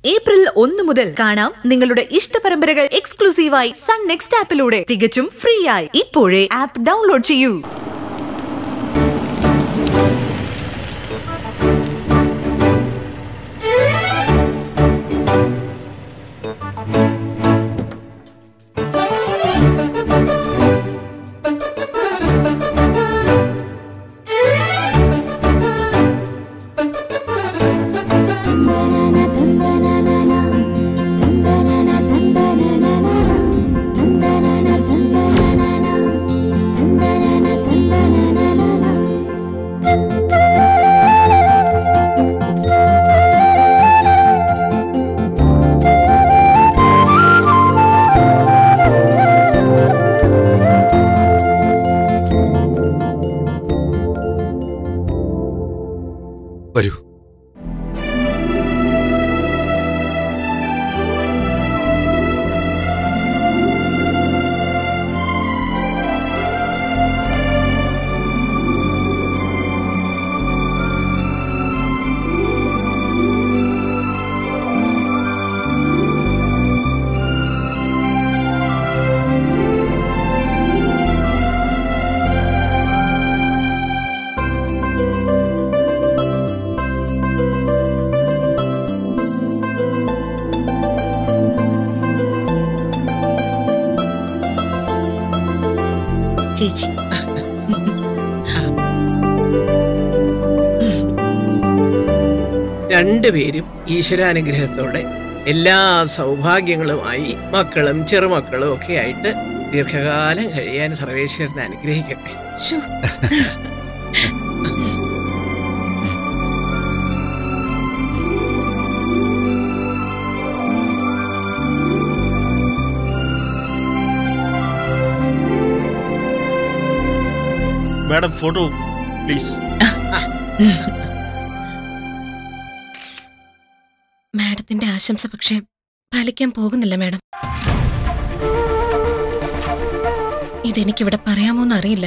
April ഒന്ന് മുതൽ കാണാം നിങ്ങളുടെ ഇഷ്ട പരമ്പരകൾ എക്സ്ക്ലൂസീവായി സൺ നെക്സ്റ്റ് ആപ്പിലൂടെ തികച്ചും ഫ്രീ ആയി ഇപ്പോഴേ ആപ്പ് ഡൗൺലോഡ് ചെയ്യൂ വരൂ ചേച്ചി രണ്ടുപേരും ഈശ്വരാനുഗ്രഹത്തോടെ എല്ലാ സൗഭാഗ്യങ്ങളുമായി മക്കളും ചെറുമക്കളും ഒക്കെ ആയിട്ട് ദീർഘകാലം കഴിയാൻ സർവേശ്വരൻ അനുഗ്രഹിക്കട്ടെ ശ്ശോ, മാഡം ഫോട്ടോ പ്ലീസ് മാഡത്തിന്റെ ആശംസ പക്ഷേ പാലിക്കാൻ പോകുന്നില്ല മാഡം ഇതെനിക്കിവിടെ പറയാമോന്ന് അറിയില്ല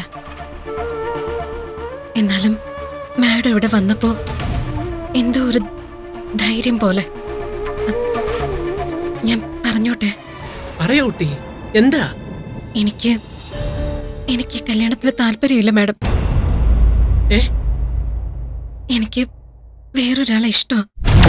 എന്നാലും മാഡം ഇവിടെ വന്നപ്പോ എന്തോ ഒരു ധൈര്യം പോലെ അ- ഞാൻ പറഞ്ഞോട്ടെ പറയൂ കുട്ടി എന്താ എനിക്ക് എനിക്ക് കല്യാണത്തിന് താല്പര്യമില്ല മാഡം ഏ എനിക്ക് വേറൊരാളെ ഇഷ്ടമാണ്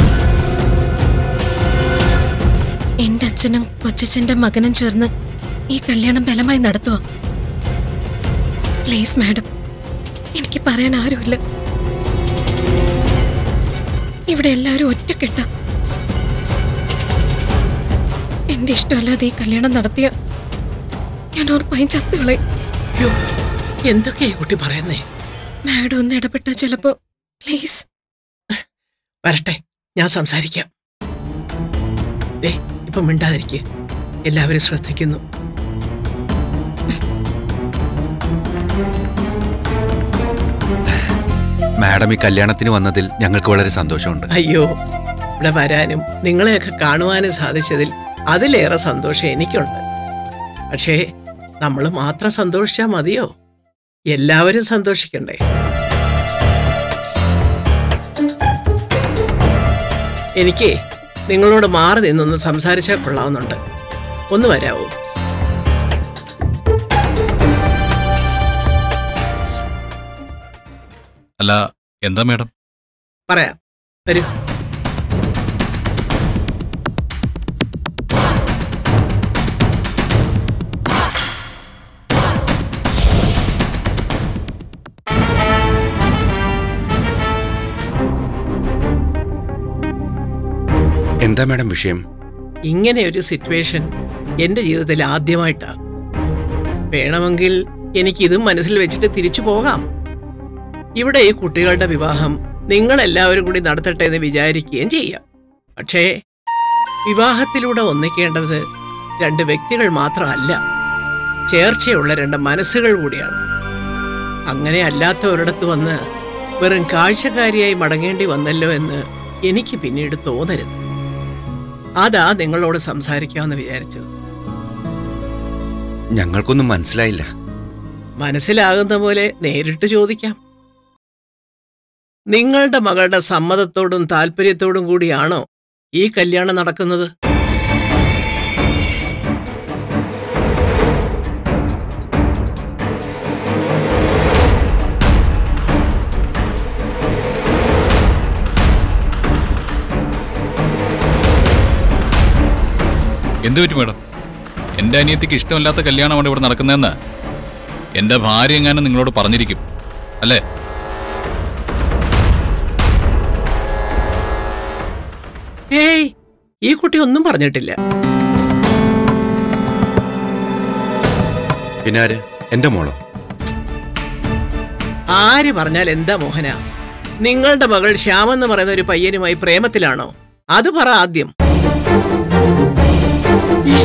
എന്റെ അച്ഛനും കൊച്ചച്ഛന്റെ മകനും ചേർന്ന് ഈ കല്യാണം ബലമായി നടത്തുക പ്ലീസ് മാഡം എനിക്ക് പറയാൻ ആരുമില്ല ഇവിടെ എല്ലാവരും ഒറ്റക്കെട്ട എന്റെ ഇഷ്ടമല്ലാതെ ഈ കല്യാണം നടത്തിയ ഞാൻ ഉറപ്പായും ചത്തുകളെ അയ്യോ എന്തൊക്കെയാ ഈ കുട്ടി പറയുന്നേ മാഡം ഒന്ന് ഇടപെട്ടാ ചിലപ്പോ പ്ലീസ് വരട്ടെ ഞാൻ സംസാരിക്കാം ഏ ഇപ്പൊ മിണ്ടാതിരിക്കെ എല്ലാവരും ശ്രദ്ധിക്കുന്നു മാഡം ഈ കല്യാണത്തിന് വന്നതിൽ ഞങ്ങൾക്ക് വളരെ സന്തോഷമുണ്ട് അയ്യോ ഇവിടെ വരാനും നിങ്ങളെയൊക്കെ കാണുവാനും സാധിച്ചതിൽ അതിലേറെ സന്തോഷം എനിക്കുണ്ട് പക്ഷേ നമ്മൾ മാത്രം സന്തോഷിച്ചാൽ മതിയോ എല്ലാവരും സന്തോഷിക്കണ്ടേ എനിക്ക് നിങ്ങളോട് മാറി നിന്നൊന്ന് സംസാരിച്ചാൽ കൊള്ളാവുന്നുണ്ട് ഒന്ന് വരാവോ അല്ല എന്താ മേഡം പറയാം വരൂ എന്താ മാഡം വിഷയം ഇങ്ങനെ ഒരു സിറ്റുവേഷൻ എൻ്റെ ജീവിതത്തിൽ ആദ്യമായിട്ടാ വേണമെങ്കിൽ എനിക്കിതും മനസ്സിൽ വെച്ചിട്ട് തിരിച്ചു പോകാം ഇവിടെ ഈ കുട്ടികളുടെ വിവാഹം നിങ്ങളെല്ലാവരും കൂടി നടത്തട്ടെ എന്ന് വിചാരിക്കുകയും ചെയ്യാം പക്ഷേ വിവാഹത്തിലൂടെ ഒന്നിക്കേണ്ടത് രണ്ട് വ്യക്തികൾ മാത്രമല്ല ചേർച്ചയുള്ള രണ്ട് മനസ്സുകൾ കൂടിയാണ് അങ്ങനെ അല്ലാത്തവരിടത്ത് വന്ന് വെറും കാഴ്ചക്കാരിയായി മടങ്ങേണ്ടി വന്നല്ലോ എന്ന് എനിക്ക് പിന്നീട് തോന്നരുത് അതാ നിങ്ങളോട് സംസാരിക്കാമെന്ന് വിചാരിച്ചത് ഞങ്ങൾക്കൊന്നും മനസ്സിലായില്ല മനസ്സിലാകുന്ന പോലെ നേരിട്ട് ചോദിക്കാം നിങ്ങളുടെ മകളുടെ സമ്മതത്തോടും താല്പര്യത്തോടും കൂടിയാണോ ഈ കല്യാണം നടക്കുന്നത് എന്ത് പറ്റി മേഡം എന്റെ അനിയത്തിക്ക് ഇഷ്ടമില്ലാത്ത കല്യാണമാണ് ഇവിടെ നടക്കുന്നതെന്ന് എന്റെ ഭാര്യ എങ്ങാനും നിങ്ങളോട് പറഞ്ഞിരിക്കും അല്ലേ ഏയ് ഈ കുട്ടി ഒന്നും പറഞ്ഞിട്ടില്ല പിന്നെ ആര് എന്റെ മോളോ ആര് പറഞ്ഞാൽ എന്താ മോഹന നിങ്ങളുടെ മകൾ ശ്യാമെന്ന് പറയുന്ന ഒരു പയ്യനുമായി പ്രേമത്തിലാണോ അത് പറ ആദ്യം ഈ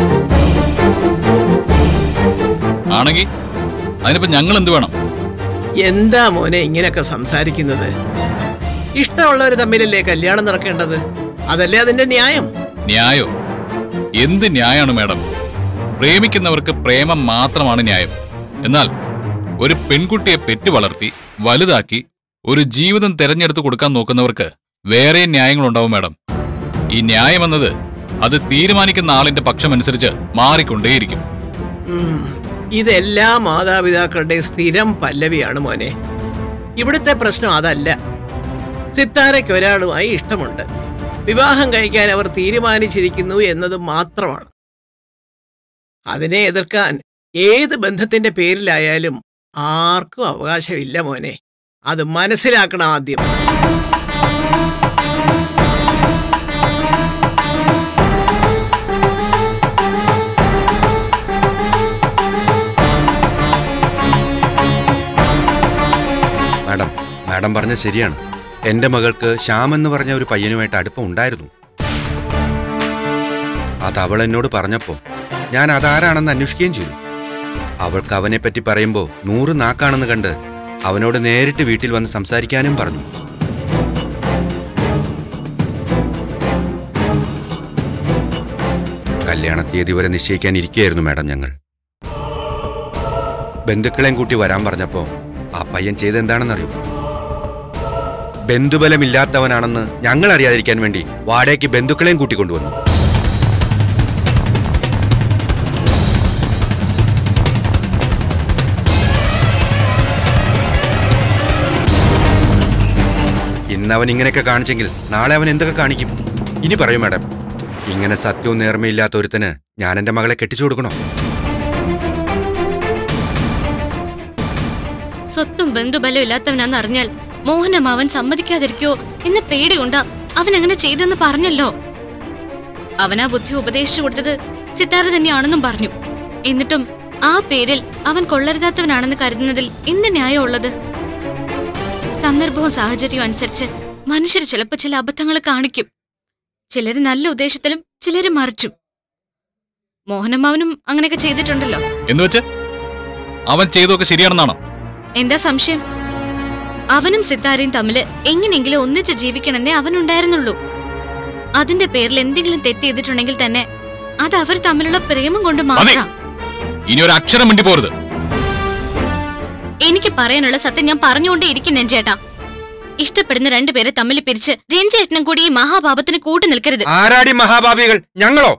ആണെങ്കിൽ അതിനിപ്പോ ഞങ്ങൾ എന്ത് വേണം എന്താ മോനെ ഇങ്ങനെയൊക്കെ സംസാരിക്കുന്നത് ഇഷ്ടമുള്ളവർ തമ്മിലല്ലേ കല്യാണം നടക്കേണ്ടത് അതല്ലേ അതിന്റെ ന്യായം ന്യായോ എന്ത് ന്യായമാണ് മേഡം പ്രേമിക്കുന്നവർക്ക് പ്രേമം മാത്രമാണ് ന്യായം എന്നാൽ ഒരു പെൺകുട്ടിയെ പെറ്റു വളർത്തി വലുതാക്കി ഒരു ജീവിതം തെരഞ്ഞെടുത്ത് കൊടുക്കാൻ നോക്കുന്നവർക്ക് വേറെ ന്യായങ്ങളുണ്ടാവും മേഡം ഈ ന്യായമെന്നത് അത് തീരുമാനിക്കുന്ന ആളിന്റെ പക്ഷമനുസരിച്ച് മാറിക്കൊണ്ടേയിരിക്കും ഉം, ഇതെല്ലാ മാതാപിതാക്കളുടെയും സ്ഥിരം പല്ലവിയാണ് മോനെ ഇവിടുത്തെ പ്രശ്നം അതല്ല സിത്താരയ്ക്ക് ഒരാളുമായി ഇഷ്ടമുണ്ട് വിവാഹം കഴിക്കാൻ അവർ തീരുമാനിച്ചിരിക്കുന്നു എന്നത് മാത്രമാണ് അതിനെ എതിർക്കാൻ ഏത് ബന്ധത്തിന്റെ പേരിലായാലും ആർക്കും അവകാശമില്ല മോനെ അത് മനസ്സിലാക്കണം ആദ്യം മാഡം മാഡം പറഞ്ഞ ശരിയാണ് എന്റെ മകൾക്ക് ശ്യാം എന്ന് പറഞ്ഞ ഒരു പയ്യനുമായിട്ട് അടുപ്പം ഉണ്ടായിരുന്നു അത് അവൾ എന്നോട് പറഞ്ഞപ്പോ ഞാൻ അതാരാണെന്ന് അന്വേഷിക്കുകയും ചെയ്തു അവൾക്ക് അവനെപ്പറ്റി പറയുമ്പോൾ നൂറ് നാക്കാണെന്ന് കണ്ട് അവനോട് നേരിട്ട് വീട്ടിൽ വന്ന് സംസാരിക്കാനും പറഞ്ഞു കല്യാണ തീയതി വരെ നിശ്ചയിക്കാൻ ഇരിക്കുകയായിരുന്നു മാഡം ഞങ്ങൾ ബന്ധുക്കളെയും കൂട്ടി വരാൻ പറഞ്ഞപ്പോ ആ പയ്യൻ ചെയ്തെന്താണെന്നറിയോ ബന്ധുബലമില്ലാത്തവനാണെന്ന് ഞങ്ങൾ അറിയാതിരിക്കാൻ വേണ്ടി വാടകയ്ക്ക് ബന്ധുക്കളെയും കൂട്ടിക്കൊണ്ടുവന്നു ഇന്ന് അവൻ ഇങ്ങനെയൊക്കെ കാണിച്ചെങ്കിൽ നാളെ അവൻ എന്തൊക്കെ കാണിക്കും ഇനി പറയൂ മാഡം ഇങ്ങനെ സത്യവും നേർമയില്ലാത്ത ഒരുത്തന് ഞാൻ എന്റെ മകളെ കെട്ടിച്ചു കൊടുക്കണോ സ്വത്തും ബന്ധുബലം ഇല്ലാത്തവനാന്ന് അറിഞ്ഞാൽ മോഹനം അവൻ സമ്മതിക്കാതിരിക്കോ എന്ന പേടി കൊണ്ടാ അവൻ അങ്ങനെ ചെയ്തെന്ന് പറഞ്ഞല്ലോ അവനാ ബുദ്ധി ഉപദേശിച്ചു കൊടുത്തത് സിത്താര തന്നെയാണെന്നും പറഞ്ഞു എന്നിട്ടും ആ പേരിൽ അവൻ കൊള്ളരുതാത്തവനാണെന്ന് കരുതുന്നതിൽ എന്ത് ന്യായം ഉള്ളത് സന്ദർഭവും സാഹചര്യവും അനുസരിച്ച് മനുഷ്യർ ചിലപ്പോൾ ചില അബദ്ധങ്ങൾ കാണിക്കും ചിലര് നല്ല ഉദ്ദേശത്തിലും ചിലര് മറിച്ചും മോഹനമ്മാവനും അങ്ങനെയൊക്കെ ചെയ്തിട്ടുണ്ടല്ലോ എന്ന് വെച്ച് അവൻ ചെയ്തതൊക്കെ ശരിയാണെന്നാണോ എന്താ സംശയം അവനും സിത്താരയും തമ്മില് എങ്ങനെയെങ്കിലും ഒന്നിച്ച് ജീവിക്കണമെന്നേ അവനുണ്ടായിരുന്നുള്ളൂ അതിന്റെ പേരിൽ എന്തെങ്കിലും തെറ്റ് ചെയ്തിട്ടുണ്ടെങ്കിൽ തന്നെ അത് അവർ തമ്മിലുള്ള പ്രേമം കൊണ്ട് അതെ മാത്രം ഇനി ഒരു അക്ഷരം മിണ്ടി പോരുത് എനിക്ക് പറയാനുള്ള സത്യം ഞാൻ പറഞ്ഞുകൊണ്ടേ ഇരിക്കും രഞ്ജേട്ടാ ഇഷ്ടപ്പെടുന്ന രണ്ടുപേരെ തമ്മിൽ പിരിച്ച് രഞ്ജേട്ടനും കൂടി ഈ മഹാപാപത്തിന് കൂട്ടു നിൽക്കരുത് ആരാടി മഹാഭാവികൾ ഞങ്ങളോ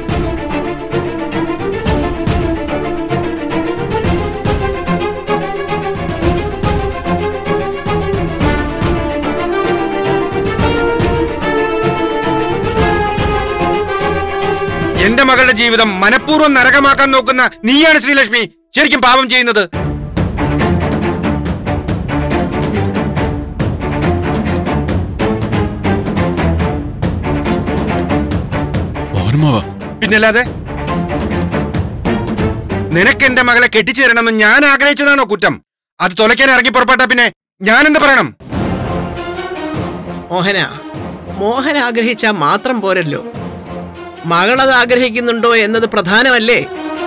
എന്റെ മകളുടെ ജീവിതം മനഃപൂർവ്വം നരകമാക്കാൻ നോക്കുന്ന നീയാണ് ശ്രീലക്ഷ്മി ശരിക്കും പാപം ചെയ്യുന്നത് മോഹനമാവാ പിന്നല്ലാതെ നിനക്ക് എന്റെ മകളെ കെട്ടിച്ചേരണമെന്ന് ഞാൻ ആഗ്രഹിച്ചതാണോ കുറ്റം അത് തുലയ്ക്കാൻ ഇറങ്ങി പുറപ്പെട്ട പിന്നെ ഞാൻ എന്ത് പറയണം മോഹന മോഹൻ ആഗ്രഹിച്ചാൽ മാത്രം പോരല്ലോ മകളത് ആഗ്രഹിക്കുന്നുണ്ടോ എന്നത് പ്രധാനമല്ലേ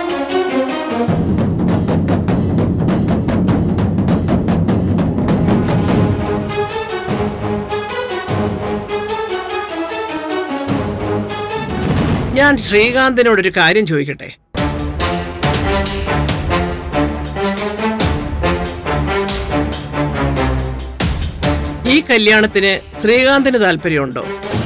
ഞാൻ ശ്രീകാന്തിനോടൊരു കാര്യം ചോദിക്കട്ടെ ഈ കല്യാണത്തിന് ശ്രീകാന്തിന് താല്പര്യമുണ്ടോ